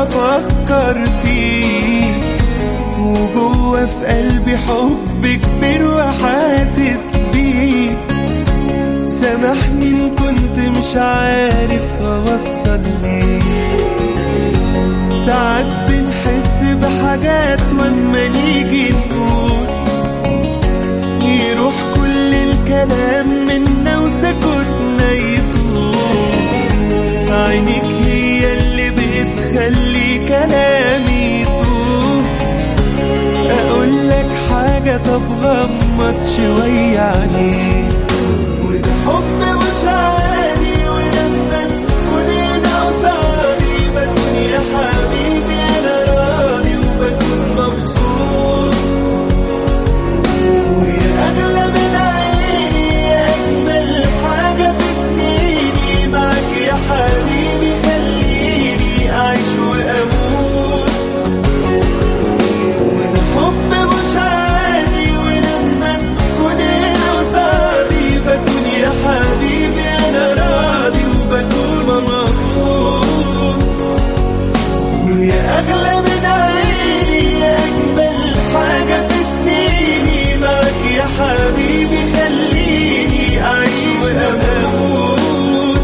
افكر فيه وجوه في قلبي حب كبير وحاسس بيه سامحني ان كنت مش عارف اوصل ليه ساعات بنحس بحاجات واما نيجي نقول يروح كل الكلام منا وسكوتنا يطول عينيك هي اللي بتخلي كلامي يطول اقول لك حاجة طب غمض شوية عليك وده حب مش عادي ولما نكون هنا قصادي بكون يا حبيبي انا راضي وبكون مبسوط ويا اغلى من عيني يا اجمل حاجة في سنيني معاك يا حبيبي خليني اعيش واموت وده حب مش عادي ولما تكون هنا قصادي بكون يا حبيبي انا راضي وبكون مبسوط ويا اغلى من عيني يا اجمل حاجه في سنيني معاك يا حبيبي خليني اعيش واموت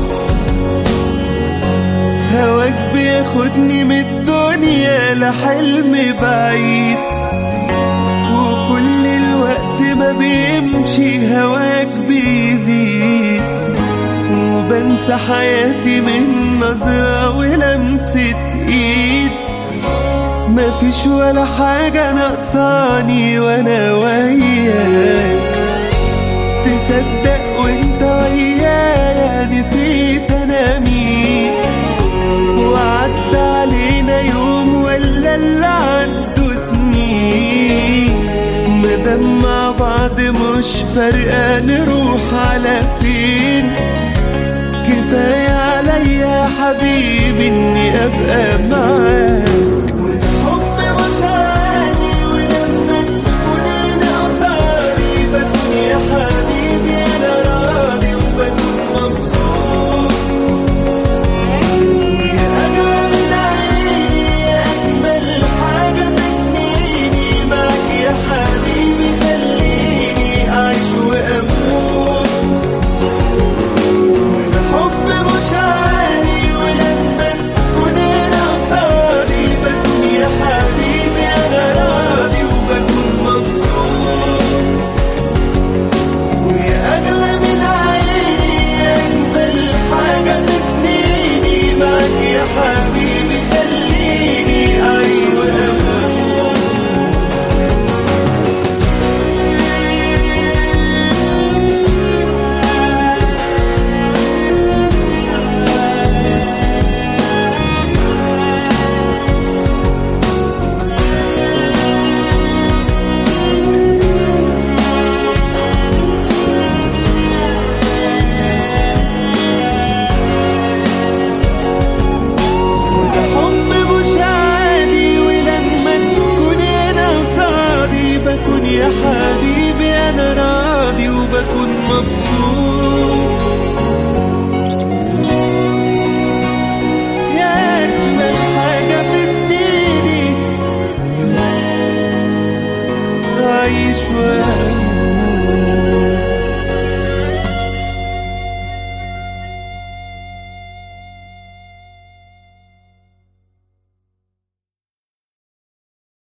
هواك بياخدني من الدنيا لحلم بعيد وكل الوقت ما بيمشي هواك بيزيد وبنسى حياتي من نظرة ولمسة ايد مفيش ولا حاجة ناقصاني وانا وياك تصدق وانت ويايا نسيت انا مين وعدى علينا يوم ولا اللي عدوا سنين مادام مع بعض مش فارقة نروح على فين كفاية عليا يا حبيبي اني ابقى معاك